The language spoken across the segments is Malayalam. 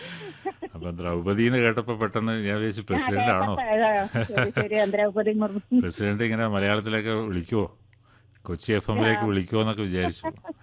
അപ്പം ദ്രൗപദി എന്ന് കേട്ടപ്പോൾ പെട്ടെന്ന് ഞാൻ വിചാരിച്ചു പ്രസിഡന്റ് ആണോ ശരി ശരി ദ്രൗപദി മുർമു പ്രസിഡന്റ് ഇങ്ങനെ മലയാളത്തിലൊക്കെ വിളിക്കുവോ കൊച്ചി എഫ് എമ്മിലേക്ക് വിളിക്കുമോ എന്നൊക്കെ വിചാരിച്ചു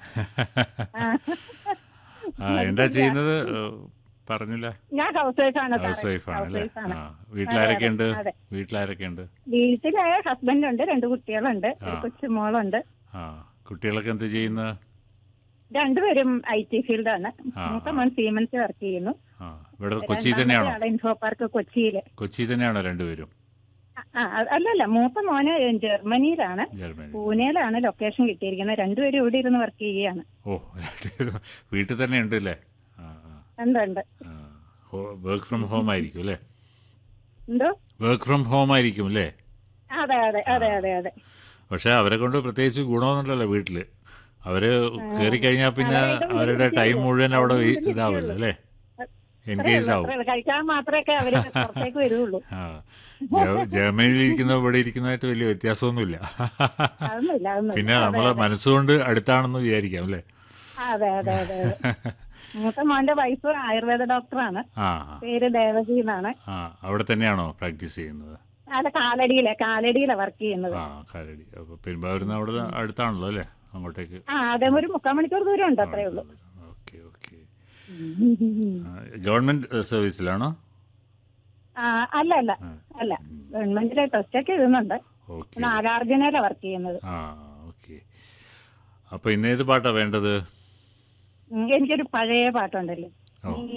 ആ എന്താ ചെയ്യുന്നത് ഏഹ്, പറഞ്ഞില്ല ഞാൻ ഹൗസ് വൈഫ് ആണ് സാറേ. ഹൗസ് വൈഫ് ആണ് ഹൗസ് അല്ലേ വൈഫ് ആണ്. ആ വീട്ടിലാരൊക്കെ ഉണ്ട് അതെ. വീട്ടിലാരൊക്കെ ഉണ്ട് വീട്ടില് ഹസ്ബൻഡ് ഉണ്ട് രണ്ട് കുട്ടികളുണ്ട് ഒരു ആ. കൊച്ചുമോളുണ്ട് ആ കുട്ടികളൊക്കെ എന്ത് ചെയ്യുന്നത് രണ്ടുപേരും ഐ ടി ഫീൽഡാണ് ആ, മൂത്ത മോൻ സീമൻസ് വർക്ക് ചെയ്യുന്നു ആ ഇവിടെ കൊച്ചി തന്നെയാണോ രണ്ടാമത്തെ ആള് ഇൻഫോ പാർക്ക് കൊച്ചിയില് കൊച്ചി തന്നെയാണോ രണ്ടുപേരും ആ, ആ, അല്ലല്ല മൂത്ത മോന് ജർമ്മനിയിലാണ് ജർമ്മനി പൂനെയിലാണ് ലൊക്കേഷൻ കിട്ടിയിരിക്കുന്നത് രണ്ടുപേരും ഇവിടെ ഇരുന്ന് വർക്ക് ചെയ്യുകയാണ് ഓ രണ്ടുപേരും വീട്ടിൽ തന്നെ ഉണ്ട് അല്ലേ ആ എന്തുണ്ട് വർക്ക് ഫ്രം ഹോം ആയിരിക്കും അല്ലേ എന്തോ വർക്ക് ഫ്രം ഹോം ആയിരിക്കും അല്ലേ അതെ അതെ അതെ അതെ അതെ പക്ഷെ അവരെ കൊണ്ട് പ്രത്യേകിച്ച് ഗുണമൊന്നുമില്ലല്ലോ വീട്ടില് അവര് കയറി കഴിഞ്ഞാൽ പിന്നെ അവരുടെ അവരുടെ ടൈം മുഴുവൻ അവിടെ ഈ- ഇതാവില്ല അല്ലേ എൻഗേജ് ആവും അത്രേ ഉള്ളൂ. കഴിക്കാൻ മാത്രമേ അവര് പുറത്തേക്ക് വരുള്ളൂ ആ ജ- ജർമ്മനിയിൽ ഇരിക്കുന്ന ഇവിടെ ഇരിക്കുന്നതായിട്ട് വലിയ വ്യത്യാസമൊന്നുമില്ല അതൊന്നുമില്ല അതൊന്നുമില്ല പിന്നെ നമ്മളെ മനസ്സുകൊണ്ട് അടുത്താണെന്ന് വിചാരിക്കാം അല്ലേ അതെ അതെ അതെ അതെ മൂത്ത മോന്റെ വൈഫ് ആയുർവേദ ഡോക്ടറാണ് ആ പേര് ദേവകി എന്നാണ് ആ അവിടെ തന്നെയാണോ പ്രാക്ടീസ് ചെയ്യുന്നത് അത് കാലടിയിലെ കാലടിയിലെ വർക്ക് ചെയ്യുന്നത് ആ കാലടി അപ്പൊ പെരുമ്പാവൂരിന്ന് അവിടെ അടുത്താണല്ലോ അല്ലേ അങ്ങോട്ടേക്ക് ആ അതേ ഒരു മുക്കാൽ മണിക്കൂർ ദൂരം ഉണ്ട് അത്രേ ഉള്ളൂ ഓക്കെ ഓക്കെ ഗവൺമെന്റ് സർവീസിലാണോ ആ അല്ല അല്ല അല്ല ഗവൺമെന്റിലെ ടെസ്റ്റ് ഒക്കെ എഴുതുന്നുണ്ട് ഓക്കെ നാഗാർജുനയിലെ വർക്ക് ചെയ്യുന്നത് ആ ഓക്കെ അപ്പൊ ഇന്നേത് പാട്ടാ വേണ്ടത് ഉം, എനിക്കൊരു പഴയ പാട്ടുണ്ടല്ലോ ഓ